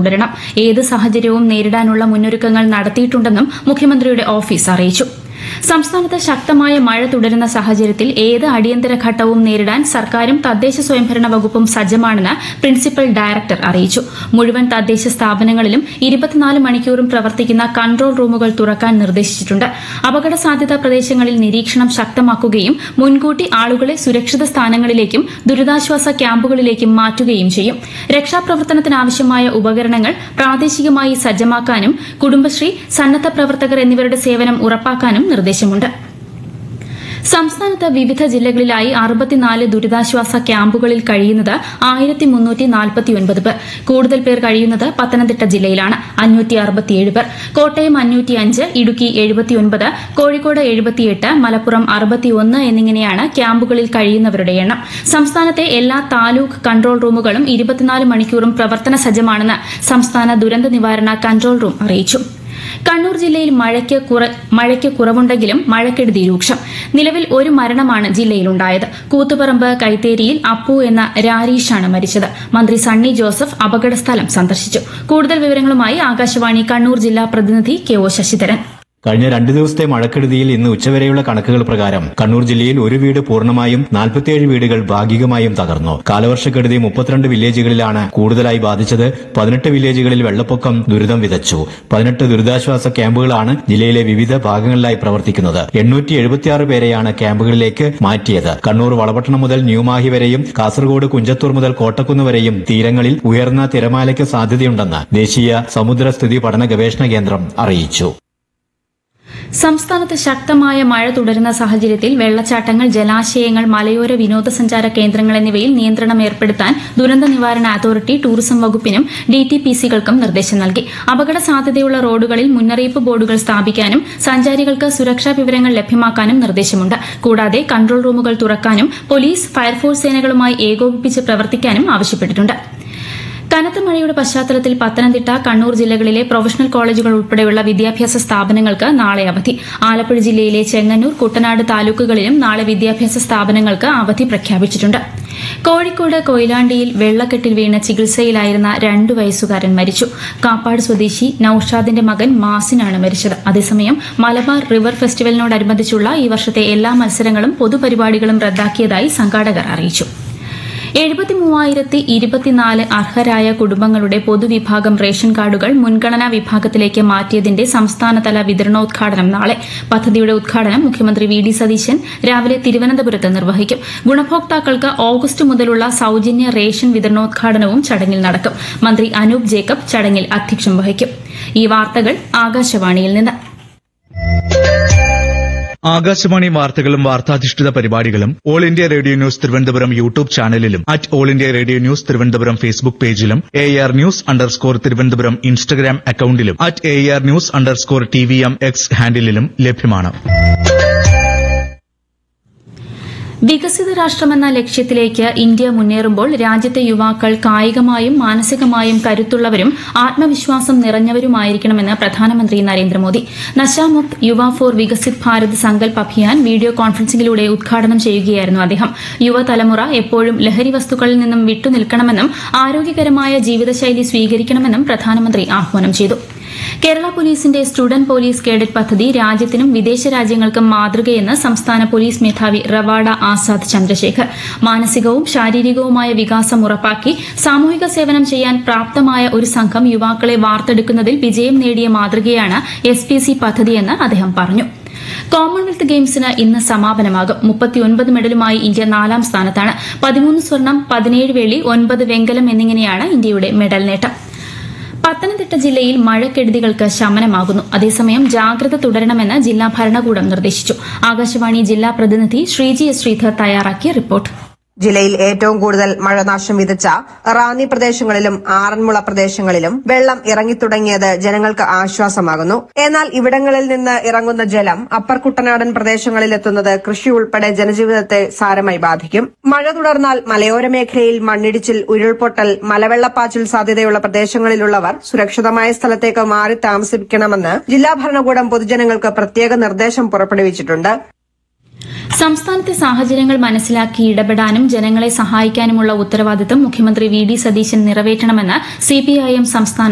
തുടരണം ഏത് സാഹചര്യവും നേരിടാനുള്ള മുന്നൊരുക്കങ്ങൾ നടത്തിയിട്ടുണ്ടെന്നും മുഖ്യമന്ത്രിയുടെ ഓഫീസ് അറിയിച്ചു സംസ്ഥാനത്ത് ശക്തമായ മഴ തുടരുന്ന സാഹചര്യത്തിൽ ഏത് അടിയന്തര ഘട്ടവും നേരിടാൻ സർക്കാരും തദ്ദേശ സ്വയംഭരണ വകുപ്പും സജ്ജമാണെന്ന് പ്രിൻസിപ്പൽ ഡയറക്ടർ അറിയിച്ചു മുഴുവൻ തദ്ദേശ സ്ഥാപനങ്ങളിലും ഇരുപത്തിനാല് മണിക്കൂറും പ്രവർത്തിക്കുന്ന കൺട്രോൾ റൂമുകൾ തുറക്കാൻ നിർദ്ദേശിച്ചിട്ടുണ്ട് അപകട സാധ്യതാ പ്രദേശങ്ങളിൽ നിരീക്ഷണം ശക്തമാക്കുകയും മുൻകൂട്ടി ആളുകളെ സുരക്ഷിത സ്ഥാനങ്ങളിലേക്കും ദുരിതാശ്വാസ ക്യാമ്പുകളിലേക്കും മാറ്റുകയും ചെയ്യും രക്ഷാപ്രവർത്തനത്തിനാവശ്യമായ ഉപകരണങ്ങൾ പ്രാദേശികമായി സജ്ജമാക്കാനും കുടുംബശ്രീ സന്നദ്ധ പ്രവർത്തകർ എന്നിവരുടെ സേവനം ഉറപ്പാക്കാനും നിർദ്ദേശമുണ്ട് സംസ്ഥാനത്ത് വിവിധ ജില്ലകളിലായി അറുപത്തിനാല് ദുരിതാശ്വാസ ക്യാമ്പുകളിൽ കഴിയുന്നത് ആയിരത്തി മുന്നൂറ്റി നാൽപ്പത്തിയൊൻപത് പേർ കൂടുതൽ പേർ കഴിയുന്നത് പത്തനംതിട്ട ജില്ലയിലാണ് അഞ്ഞൂറ്റി അറുപത്തിയേഴ് പേർ കോട്ടയം അഞ്ഞൂറ്റിയഞ്ച് ഇടുക്കി എഴുപത്തിയൊൻപത് കോഴിക്കോട് എഴുപത്തിയെട്ട് മലപ്പുറം അറുപത്തിയൊന്ന് എന്നിങ്ങനെയാണ് ക്യാമ്പുകളിൽ കഴിയുന്നവരുടെ എണ്ണം സംസ്ഥാനത്തെ എല്ലാ താലൂക്ക് കൺട്രോൾ റൂമുകളും ഇരുപത്തിനാല് മണിക്കൂറും പ്രവർത്തന സജ്ജമാണെന്ന് സംസ്ഥാന ദുരന്ത നിവാരണ കൺട്രോൾ റൂം അറിയിച്ചു കണ്ണൂർ ജില്ലയിൽ മഴയ്ക്ക് കുറ- മഴയ്ക്ക് കുറവുണ്ടെങ്കിലും മഴക്കെടുതി രൂക്ഷം നിലവിൽ ഒരു മരണമാണ് ജില്ലയിലുണ്ടായത് കൂത്തുപറമ്പ് കൈത്തേരിയിൽ അപ്പു എന്ന രാരീഷാണ് മരിച്ചത് മന്ത്രി സണ്ണി ജോസഫ് അപകടസ്ഥലം സന്ദർശിച്ചു കൂടുതൽ വിവരങ്ങളുമായി ആകാശവാണി കണ്ണൂർ ജില്ലാ പ്രതിനിധി കെ ഒ ശശിധരൻ കഴിഞ്ഞ രണ്ടു ദിവസത്തെ മഴക്കെടുതിയിൽ ഇന്ന് ഉച്ചവരെയുള്ള കണക്കുകൾ പ്രകാരം കണ്ണൂർ ജില്ലയിൽ ഒരു വീട് പൂർണ്ണമായും നാൽപ്പത്തിയേഴ് വീടുകൾ ഭാഗികമായും തകർന്നു കാലവർഷക്കെടുതി മുപ്പത്തിരണ്ട് വില്ലേജുകളിലാണ് കൂടുതലായി ബാധിച്ചത് പതിനെട്ട് വില്ലേജുകളിൽ വെള്ളപ്പൊക്കം ദുരിതം വിതച്ചു പതിനെട്ട് ദുരിതാശ്വാസ ക്യാമ്പുകളാണ് ജില്ലയിലെ വിവിധ ഭാഗങ്ങളിലായി പ്രവർത്തിക്കുന്നത് എണ്ണൂറ്റി എഴുപത്തിയാറ് പേരെയാണ് ക്യാമ്പുകളിലേക്ക് മാറ്റിയത് കണ്ണൂർ വളപട്ടണം മുതൽ ന്യൂമാഹി വരെയും കാസർഗോഡ് കുഞ്ചത്തൂർ മുതൽ കോട്ടക്കുന്ന് വരെയും തീരങ്ങളിൽ ഉയർന്ന തിരമാലയ്ക്ക് സാധ്യതയുണ്ടെന്ന് ദേശീയ സമുദ്രസ്ഥിതി പഠന ഗവേഷണ കേന്ദ്രം അറിയിച്ചു സംസ്ഥാനത്ത് ശക്തമായ മഴ തുടരുന്ന സാഹചര്യത്തിൽ വെള്ളച്ചാട്ടങ്ങൾ ജലാശയങ്ങൾ മലയോര വിനോദസഞ്ചാര കേന്ദ്രങ്ങൾ എന്നിവയിൽ നിയന്ത്രണം ഏർപ്പെടുത്താൻ ദുരന്ത നിവാരണ അതോറിറ്റി ടൂറിസം വകുപ്പിനും ഡിടിപിസികൾക്കും നിർദ്ദേശം നൽകി അപകട സാധ്യതയുള്ള റോഡുകളിൽ മുന്നറിയിപ്പ് ബോർഡുകൾ സ്ഥാപിക്കാനും സഞ്ചാരികൾക്ക് സുരക്ഷാ വിവരങ്ങൾ ലഭ്യമാക്കാനും നിർദ്ദേശമുണ്ട് കൂടാതെ കൺട്രോൾ റൂമുകൾ തുറക്കാനും പോലീസ് ഫയർഫോഴ്സ് സേനകളുമായി ഏകോപിപ്പിച്ച് പ്രവർത്തിക്കാനും ആവശ്യപ്പെട്ടിട്ടുണ്ട് കനത്ത മഴയുടെ പശ്ചാത്തലത്തിൽ പത്തനംതിട്ട കണ്ണൂർ ജില്ലകളിലെ പ്രൊഫഷണൽ കോളേജുകൾ ഉൾപ്പെടെയുള്ള വിദ്യാഭ്യാസ സ്ഥാപനങ്ങൾക്ക് നാളെ അവധി ആലപ്പുഴ ജില്ലയിലെ ചെങ്ങന്നൂർ കുട്ടനാട് താലൂക്കുകളിലും നാളെ വിദ്യാഭ്യാസ സ്ഥാപനങ്ങൾക്ക് അവധി പ്രഖ്യാപിച്ചിട്ടുണ്ട് കോഴിക്കോട് കൊയിലാണ്ടിയിൽ വെള്ളക്കെട്ടിൽ വീണ് ചികിത്സയിലായിരുന്ന രണ്ടു വയസ്സുകാരൻ മരിച്ചു കാപ്പാട് സ്വദേശി നൌഷാദിന്റെ മകൻ മാസിനാണ് മരിച്ചത് അതേസമയം മലബാർ റിവർ ഫെസ്റ്റിവലിനോടനുബന്ധിച്ചുള്ള ഈ വർഷത്തെ എല്ലാ മത്സരങ്ങളും പൊതുപരിപാടികളും റദ്ദാക്കിയതായി സംഘാടകർ അറിയിച്ചു എഴുപത്തി മൂവായിരത്തി ഇരുപത്തിനാല് അർഹരായ കുടുംബങ്ങളുടെ പൊതുവിഭാഗം റേഷൻ കാർഡുകൾ മുൻഗണനാ വിഭാഗത്തിലേക്ക് മാറ്റിയതിന്റെ സംസ്ഥാനതല വിതരണോദ്ഘാടനം നാളെ പദ്ധതിയുടെ ഉദ്ഘാടനം മുഖ്യമന്ത്രി വി ഡി സതീശൻ രാവിലെ തിരുവനന്തപുരത്ത് നിർവഹിക്കും ഗുണഭോക്താക്കൾക്ക് ഓഗസ്റ്റ് മുതലുള്ള സൌജന്യ റേഷൻ വിതരണോദ്ഘാടനവും ചടങ്ങിൽ നടക്കും മന്ത്രി അനൂപ് ജേക്കബ് ചടങ്ങിൽ അധ്യക്ഷം വഹിക്കും ഈ വാർത്തകൾ ആകാശവാണിയിൽ നിന്ന് ആകാശവാണി വാർത്തകളും വാർത്താധിഷ്ഠിത പരിപാടികളും All India Radio News Thiruvananthapuram YouTube ചാനലിലും at All India Radio News Thiruvananthapuram Facebook പേജിലും A R news underscore Thiruvananthapuram Instagram അക്കൌണ്ടിലും at A R news underscore T V M X ഹാൻഡിലും ലഭ്യമാണ് വികസിത രാഷ്ട്രമെന്ന ലക്ഷ്യത്തിലേക്ക് ഇന്ത്യ മുന്നേറുമ്പോൾ രാജ്യത്തെ യുവാക്കൾ കായികമായും മാനസികമായും കരുത്തുള്ളവരും ആത്മവിശ്വാസം നിറഞ്ഞവരുമായിരിക്കണമെന്ന് പ്രധാനമന്ത്രി നരേന്ദ്രമോദി നശാമുക്ത് യുവ ഫോർ വികസിത് ഭാരത് സങ്കൽപ് അഭിയാൻ വീഡിയോ കോൺഫറൻസിംഗിലൂടെ ഉദ്ഘാടനം ചെയ്യുകയായിരുന്നു അദ്ദേഹം യുവതലമുറ എപ്പോഴും ലഹരി വസ്തുക്കളിൽ നിന്നും വിട്ടുനിൽക്കണമെന്നും ആരോഗ്യകരമായ ജീവിതശൈലി സ്വീകരിക്കണമെന്നും പ്രധാനമന്ത്രി ആഹ്വാനം ചെയ്തു കേരള പോലീസിന്റെ സ്റ്റുഡന്റ് പോലീസ് കേഡറ്റ് പദ്ധതി രാജ്യത്തിനും വിദേശ രാജ്യങ്ങൾക്കും മാതൃകയെന്ന് സംസ്ഥാന പോലീസ് മേധാവി റവാഡ ആസാദ് ചന്ദ്രശേഖർ മാനസികവും ശാരീരികവുമായ വികാസം ഉറപ്പാക്കി സാമൂഹിക സേവനം ചെയ്യാൻ പ്രാപ്തമായ ഒരു സംഘം യുവാക്കളെ വാർത്തെടുക്കുന്നതിൽ വിജയം നേടിയ മാതൃകയാണ് എസ് പി സി പദ്ധതിയെന്ന് അദ്ദേഹം പറഞ്ഞു കോമൺവെൽത്ത് ഗെയിംസിന് ഇന്ന് സമാപനമാകും മുപ്പത്തിയൊൻപത് മെഡലുമായി ഇന്ത്യ നാലാം സ്ഥാനത്താണ് പതിമൂന്ന് സ്വർണം പതിനേഴ് വെള്ളി ഒൻപത് വെങ്കലം എന്നിങ്ങനെയാണ് ഇന്ത്യയുടെ മെഡൽ നേട്ടം പത്തനംതിട്ട ജില്ലയിൽ മഴക്കെടുതികൾക്ക് ശമനമാകുന്നു അതേസമയം ജാഗ്രത തുടരണമെന്ന് ജില്ലാ ഭരണകൂടം നിർദ്ദേശിച്ചു ആകാശവാണി ജില്ലാ പ്രതിനിധി ശ്രീജി എസ് ശ്രീധർ തയ്യാറാക്കിയ റിപ്പോർട്ട് ജില്ലയിൽ ഏറ്റവും കൂടുതൽ മഴനാശം വിതച്ച റാന്നി പ്രദേശങ്ങളിലും ആറന്മുള പ്രദേശങ്ങളിലും വെള്ളം ഇറങ്ങിത്തുടങ്ങിയത് ജനങ്ങൾക്ക് ആശ്വാസമാകുന്നു എന്നാൽ ഇവിടങ്ങളിൽ നിന്ന് ഇറങ്ങുന്ന ജലം അപ്പർ കുട്ടനാടൻ പ്രദേശങ്ങളിലെത്തുന്നത് കൃഷി ഉൾപ്പെടെ ജനജീവിതത്തെ സാരമായി ബാധിക്കും മഴ തുടർന്നാൽ മലയോര മേഖലയിൽ മണ്ണിടിച്ചിൽ ഉരുൾപൊട്ടൽ മലവെള്ളപ്പാച്ചിൽ സാധ്യതയുള്ള പ്രദേശങ്ങളിലുള്ളവർ സുരക്ഷിതമായ സ്ഥലത്തേക്ക് മാറി താമസിക്കണമെന്ന് ജില്ലാ ഭരണകൂടം പൊതുജനങ്ങൾക്ക് പ്രത്യേക നിർദ്ദേശം പുറപ്പെടുവിച്ചിട്ടുണ്ട് സംസ്ഥാനത്തെ സാഹചര്യങ്ങൾ മനസ്സിലാക്കി ഇടപെടാനും ജനങ്ങളെ സഹായിക്കാനുമുള്ള ഉത്തരവാദിത്തം മുഖ്യമന്ത്രി വി ഡി സതീശൻ നിറവേറ്റണമെന്ന് സിപിഐഎം സംസ്ഥാന